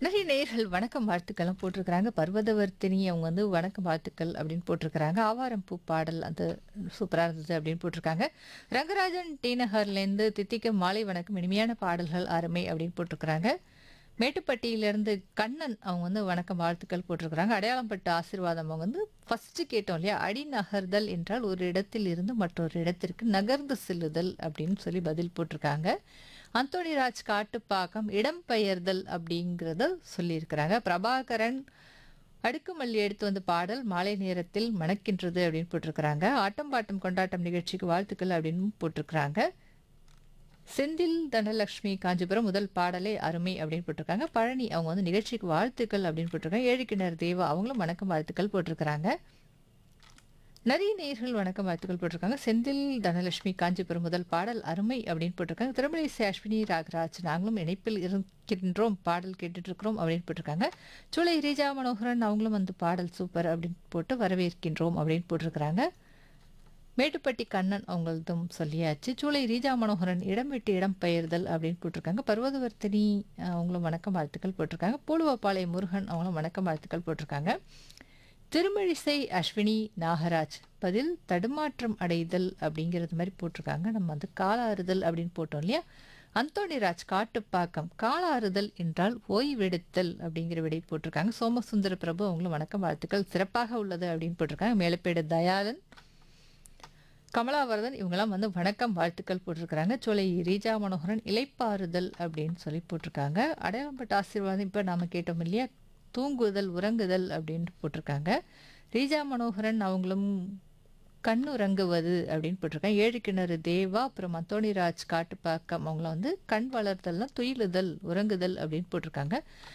நிறைய நேயர்கள் வணக்கம் வாழ்த்துக்கள்லாம் போட்டிருக்கிறாங்க பர்வதவர்த்தினி அவங்க வந்து வணக்கம் வாழ்த்துக்கள் அப்படின்னு போட்டிருக்கிறாங்க ஆவாரம் பூ பாடல் அது சூப்பராக இருந்தது அப்படின்னு போட்டிருக்காங்க ரங்கராஜன் டி நகர்லேருந்து தித்திக்க மாலை வணக்கம் இனிமையான பாடல்கள் அருமை அப்படின்னு போட்டிருக்கிறாங்க மேட்டுப்பட்டியிலேருந்து கண்ணன் அவங்க வந்து வணக்கம் வாழ்த்துக்கள் போட்டிருக்கிறாங்க அடையாளம்பட்டு ஆசீர்வாதம் அவங்க வந்து ஃபஸ்ட்டு கேட்டோம் இல்லையா அடி நகர்தல் என்றால் ஒரு இடத்தில் இருந்து மற்றொரு இடத்திற்கு நகர்ந்து செல்லுதல் அப்படின்னு சொல்லி பதில் போட்டிருக்காங்க அந்தோணிராஜ் காட்டுப்பாக்கம் இடம்பெயர்தல் அப்படிங்கிறத சொல்லியிருக்கிறாங்க பிரபாகரன் அடுக்குமல்லி எடுத்து வந்த பாடல் மாலை நேரத்தில் மணக்கின்றது அப்படின்னு போட்டிருக்கிறாங்க ஆட்டம் பாட்டம் கொண்டாட்டம் நிகழ்ச்சிக்கு வாழ்த்துக்கள் அப்படின்னு போட்டிருக்கிறாங்க செந்தில் தனலட்சுமி காஞ்சிபுரம் முதல் பாடலே அருமை அப்படின்னு போட்டிருக்காங்க பழனி அவங்க வந்து நிகழ்ச்சிக்கு வாழ்த்துக்கள் அப்படின்னு போட்டிருக்காங்க ஏழுக்கிணர் தேவா அவங்களும் வணக்கம் வாழ்த்துக்கள் போட்டிருக்கிறாங்க நிறைய நேயர்கள் வணக்கம் வாழ்த்துக்கள் போட்டிருக்காங்க செந்தில் தனலட்சுமி காஞ்சிபுரம் முதல் பாடல் அருமை அப்படின்னு போட்டிருக்காங்க திருமலை அஸ்வினி ராகராஜ் நாங்களும் இணைப்பில் இருக்கின்றோம் பாடல் கேட்டுட்டு இருக்கிறோம் அப்படின்னு போட்டிருக்காங்க சூளை ரீஜா மனோகரன் அவங்களும் வந்து பாடல் சூப்பர் அப்படின்னு போட்டு வரவேற்கின்றோம் அப்படின்னு போட்டிருக்கிறாங்க மேட்டுப்பட்டி கண்ணன் அவங்களதும் சொல்லியாச்சு சூளை ரீஜா மனோகரன் இடம் விட்டு இடம் பெயர்தல் அப்படின்னு போட்டிருக்காங்க பர்வதவர்த்தினி அவங்களும் வணக்கம் வாழ்த்துக்கள் போட்டிருக்காங்க பூலுவப்பாளைய முருகன் அவங்களும் வணக்கம் வாழ்த்துக்கள் போட்டிருக்காங்க திருமழிசை அஸ்வினி நாகராஜ் பதில் தடுமாற்றம் அடைதல் அப்படிங்கிறது மாதிரி போட்டிருக்காங்க நம்ம வந்து காலாறுதல் அப்படின்னு போட்டோம் இல்லையா அந்தோணிராஜ் காட்டுப்பாக்கம் காலாறுதல் என்றால் ஓய்வெடுத்தல் அப்படிங்கிற விடை போட்டிருக்காங்க சோமசுந்தர பிரபு அவங்களும் வணக்கம் வாழ்த்துக்கள் சிறப்பாக உள்ளது அப்படின்னு போட்டிருக்காங்க மேலப்பேடு தயாளன் கமலாவரதன் இவங்கெல்லாம் வந்து வணக்கம் வாழ்த்துக்கள் போட்டிருக்கிறாங்க சோலை ரீஜா மனோகரன் இலைப்பாறுதல் அப்படின்னு சொல்லி போட்டிருக்காங்க அடையாளப்பட்ட ஆசீர்வாதம் இப்போ நாம கேட்டோம் இல்லையா தூங்குதல் உறங்குதல் அப்படின்னு போட்டிருக்காங்க ரீஜா மனோகரன் அவங்களும் கண் உறங்குவது அப்படின்னு போட்டிருக்காங்க ஏழு கிணறு தேவா அப்புறம் அந்தோணிராஜ் காட்டுப்பாக்கம் அவங்கள வந்து கண் வளர்தல்னா துயிலுதல் உறங்குதல் அப்படின்னு போட்டிருக்காங்க